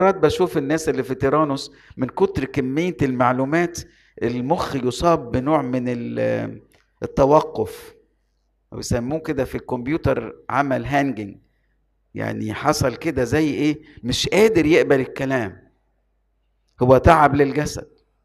مرات بشوف الناس اللي في تيرانوس من كتر كمية المعلومات المخ يصاب بنوع من ال- التوقف بيسموه كده في الكمبيوتر عمل هانجنج يعني حصل كده زي ايه مش قادر يقبل الكلام هو تعب للجسد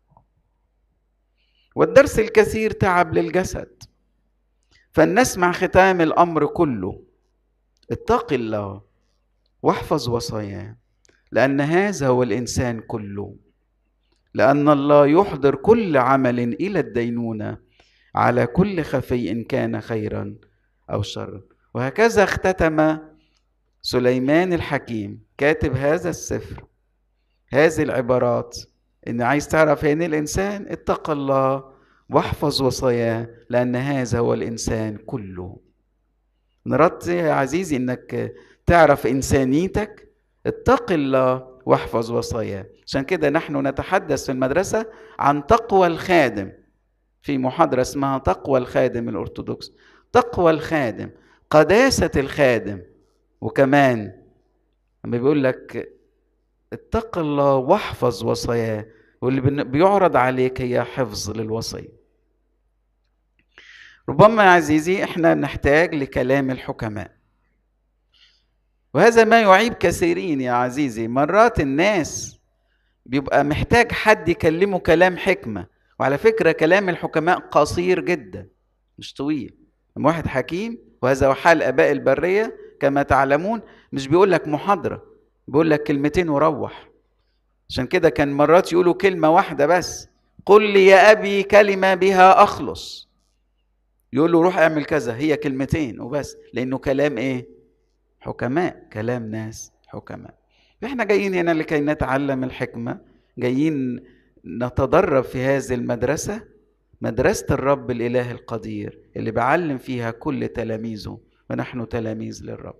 والدرس الكثير تعب للجسد فلنسمع ختام الامر كله اتق الله واحفظ وصاياه لان هذا هو الانسان كله لان الله يحضر كل عمل الى الدينونه على كل خفي ان كان خيرا او شرا وهكذا اختتم سليمان الحكيم كاتب هذا السفر هذه العبارات ان عايز تعرف يعني الانسان اتق الله واحفظ وصاياه لان هذا هو الانسان كله نرد يا عزيزي انك تعرف انسانيتك اتق الله واحفظ وصاياه عشان كده نحن نتحدث في المدرسه عن تقوى الخادم في محاضره اسمها تقوى الخادم الارثوذكس تقوى الخادم قداسه الخادم وكمان لما بيقول لك اتق الله واحفظ وصاياه واللي بن- بيعرض عليك هي حفظ للوصيه ربما يا عزيزي احنا نحتاج لكلام الحكماء وهذا ما يعيب كثيرين يا عزيزي مرات الناس بيبقى محتاج حد يكلمه كلام حكمة وعلى فكرة كلام الحكماء قصير جدا مش طويل لما واحد حكيم وهذا هو حال آباء البرية كما تعلمون مش بيقول لك محاضرة بيقول لك كلمتين وروح عشان كده كان مرات يقولوا كلمة واحدة بس قل لي يا أبي كلمة بها أخلص يقول له روح اعمل كذا هي كلمتين وبس لأنه كلام إيه حكماء كلام ناس حكماء احنا جايين هنا لكي نتعلم الحكمة جايين نتدرب في هذه المدرسة مدرسة الرب الإله القدير اللي بعلم فيها كل تلاميذه ونحن تلاميذ للرب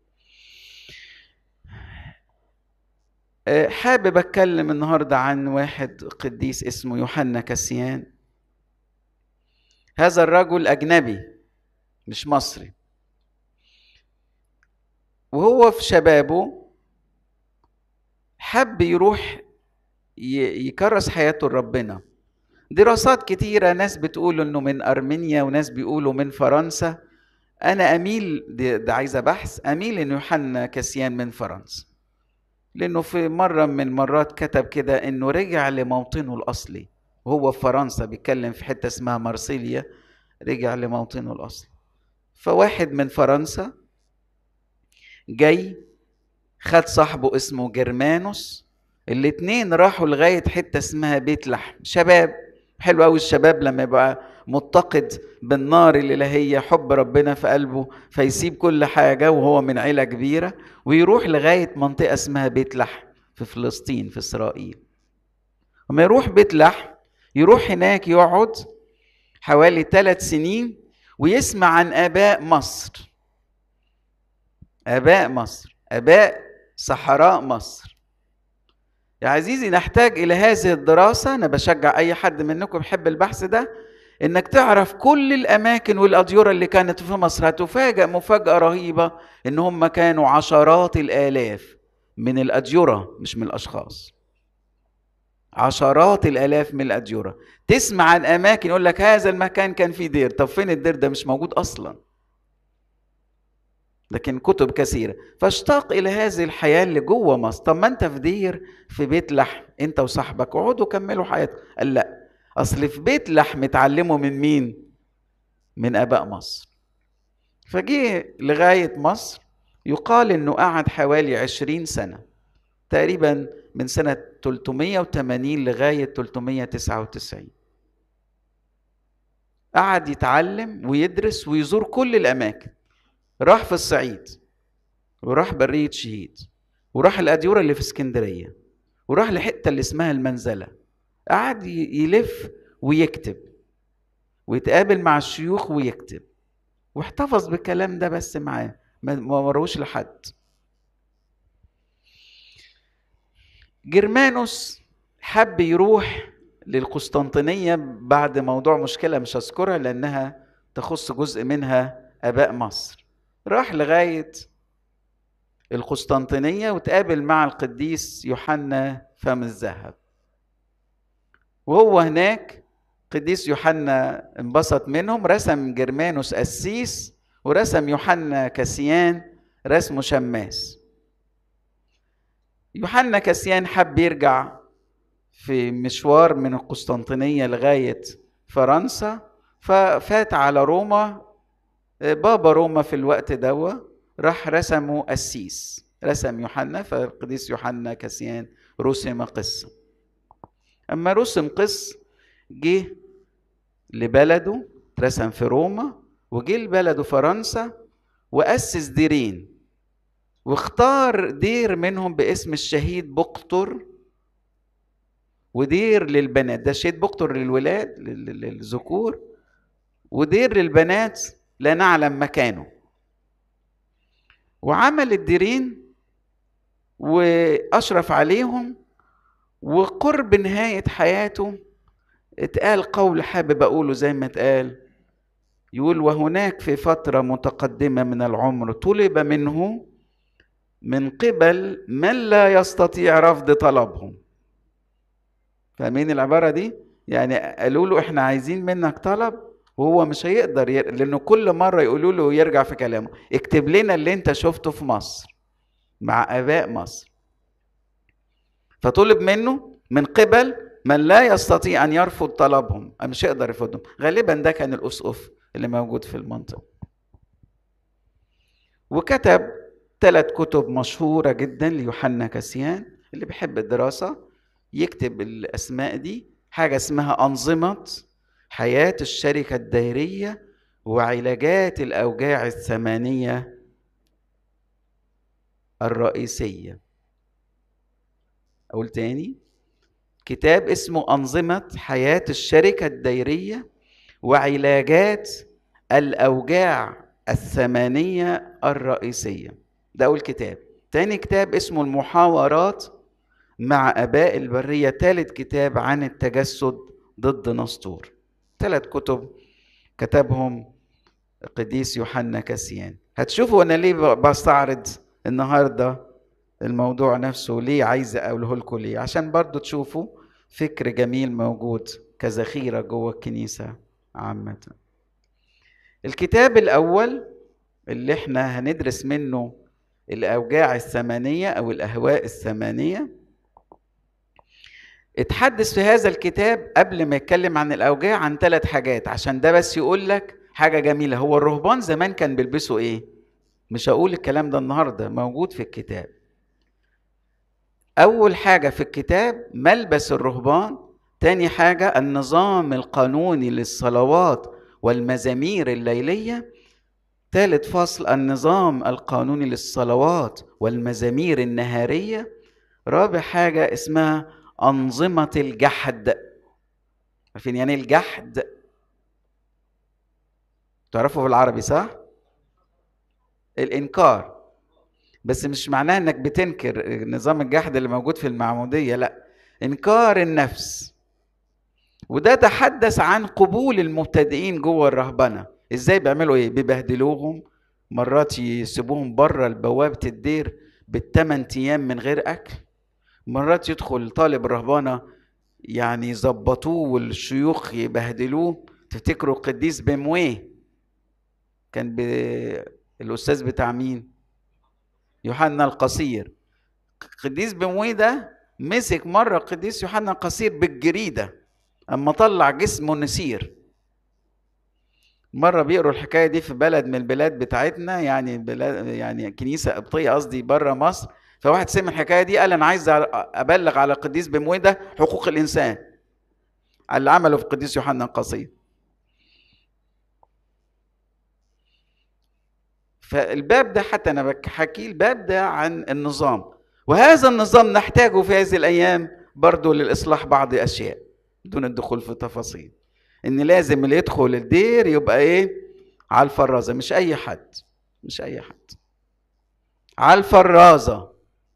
آه، حابب أتكلم النهاردة عن واحد قديس اسمه يوحنا كسيان هذا الرجل أجنبي مش مصري وهو في شبابه حب يروح ي- يكرس حياته لربنا دراسات كتيرة ناس بتقول انه من ارمينيا وناس بيقولوا من فرنسا انا اميل ده, ده عايزة بحث اميل ان يوحنا كسيان من فرنسا لانه في مرة من المرات كتب كده انه رجع لموطنه الاصلي وهو في فرنسا بيتكلم في حتة اسمها مارسيليا رجع لموطنه الاصلي فواحد من فرنسا جاي خد صاحبه اسمه جرمانوس الاتنين راحوا لغاية حتة اسمها بيت لحم شباب حلو قوي الشباب لما يبقى متقد بالنار الإلهية حب ربنا في قلبه فيسيب كل حاجة وهو من عيلة كبيرة ويروح لغاية منطقة اسمها بيت لحم في فلسطين في إسرائيل وما يروح بيت لحم يروح هناك يقعد حوالي ثلاث سنين ويسمع عن آباء مصر آباء مصر آباء صحراء مصر يا عزيزي نحتاج إلى هذه الدراسة أنا بشجع أي حد منكم يحب البحث ده إنك تعرف كل الأماكن والأديرة اللي كانت في مصر هتفاجأ مفاجأة رهيبة إن هم كانوا عشرات الآلاف من الأديرة مش من الأشخاص عشرات الآلاف من الأديرة تسمع عن أماكن يقول لك هذا المكان كان فيه دير طب فين الدير ده مش موجود أصلاً لكن كتب كثيرة فاشتاق إلى هذه الحياة اللي جوه مصر طب ما أنت في دير في بيت لحم أنت وصاحبك اقعدوا كملوا حياتكم قال لا أصل في بيت لحم اتعلموا من مين؟ من آباء مصر فجه لغاية مصر يقال إنه قعد حوالي عشرين سنة تقريبا من سنة 380 لغاية 399 قعد يتعلم ويدرس ويزور كل الأماكن راح في الصعيد وراح برية شهيد وراح الأديرة اللي في اسكندرية وراح لحتة اللي اسمها المنزلة قعد يلف ويكتب ويتقابل مع الشيوخ ويكتب واحتفظ بالكلام ده بس معاه ما وروش لحد جرمانوس حب يروح للقسطنطينية بعد موضوع مشكلة مش هذكرها لأنها تخص جزء منها آباء مصر راح لغاية القسطنطينية وتقابل مع القديس يوحنا فم الذهب وهو هناك قديس يوحنا انبسط منهم رسم جرمانوس قسيس ورسم يوحنا كسيان رسمه شماس يوحنا كسيان حب يرجع في مشوار من القسطنطينية لغاية فرنسا ففات على روما بابا روما في الوقت دوا راح رسمه قسيس رسم يوحنا فالقديس يوحنا كسيان رسم قس اما رسم قس جه لبلده اترسم في روما وجه لبلده فرنسا واسس ديرين واختار دير منهم باسم الشهيد بقطر ودير للبنات ده شهيد بقطر للولاد للذكور ودير للبنات لا نعلم مكانه وعمل الديرين واشرف عليهم وقرب نهايه حياته اتقال قول حابب اقوله زي ما اتقال يقول وهناك في فتره متقدمه من العمر طلب منه من قبل من لا يستطيع رفض طلبهم فاهمين العباره دي يعني قالوا له احنا عايزين منك طلب وهو مش هيقدر ي... لانه كل مره يقولوا له يرجع في كلامه اكتب لنا اللي انت شفته في مصر مع اباء مصر فطلب منه من قبل من لا يستطيع ان يرفض طلبهم مش يقدر يرفضهم غالبا ده كان الاسقف اللي موجود في المنطقه وكتب ثلاث كتب مشهوره جدا ليوحنا كاسيان اللي بيحب الدراسه يكتب الاسماء دي حاجه اسمها انظمه حياه الشركه الدائريه وعلاجات الاوجاع الثمانيه الرئيسيه اقول تاني كتاب اسمه انظمه حياه الشركه الدائريه وعلاجات الاوجاع الثمانيه الرئيسيه ده اول كتاب تاني كتاب اسمه المحاورات مع اباء البريه تالت كتاب عن التجسد ضد نسطور ثلاث كتب كتبهم القديس يوحنا كاسيان هتشوفوا انا ليه بستعرض النهارده الموضوع نفسه ليه عايز اقوله لكم ليه عشان برضو تشوفوا فكر جميل موجود كذخيره جوه الكنيسه عامه الكتاب الاول اللي احنا هندرس منه الاوجاع الثمانيه او الاهواء الثمانيه اتحدث في هذا الكتاب قبل ما يتكلم عن الاوجاع عن ثلاث حاجات عشان ده بس يقول لك حاجه جميله هو الرهبان زمان كان بيلبسوا ايه مش هقول الكلام ده النهارده موجود في الكتاب اول حاجه في الكتاب ملبس الرهبان تاني حاجه النظام القانوني للصلوات والمزامير الليليه ثالث فصل النظام القانوني للصلوات والمزامير النهاريه رابع حاجه اسمها أنظمة الجحد عارفين يعني الجحد تعرفوا بالعربي صح الإنكار بس مش معناه انك بتنكر نظام الجحد اللي موجود في المعمودية لا إنكار النفس وده تحدث عن قبول المبتدئين جوه الرهبنة ازاي بيعملوا ايه بيبهدلوهم مرات يسيبوهم بره البوابة الدير بالثمان ايام من غير اكل مرات يدخل طالب الرهبانة يعني يظبطوه والشيوخ يبهدلوه تفتكروا القديس بمويه كان ب... الأستاذ بتاع مين؟ يوحنا القصير القديس بمويه ده مسك مرة القديس يوحنا القصير بالجريدة أما طلع جسمه نسير مرة بيقروا الحكاية دي في بلد من البلاد بتاعتنا يعني بلاد يعني كنيسة قبطية قصدي بره مصر فواحد سمع الحكايه دي قال انا عايز ابلغ على القديس بمويه ده حقوق الانسان على اللي عمله في القديس يوحنا القصير فالباب ده حتى انا بحكي الباب ده عن النظام وهذا النظام نحتاجه في هذه الايام برضه لاصلاح بعض الاشياء دون الدخول في تفاصيل ان لازم اللي يدخل الدير يبقى ايه على الفرازه مش اي حد مش اي حد على الفرازه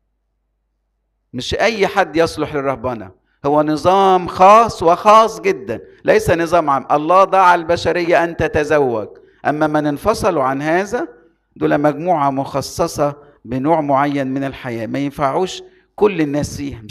مش اي حد يصلح للرهبنه هو نظام خاص وخاص جدا ليس نظام عام الله دعا البشريه ان تتزوج اما من انفصلوا عن هذا دول مجموعه مخصصه بنوع معين من الحياة ما ينفعوش كل الناس فيها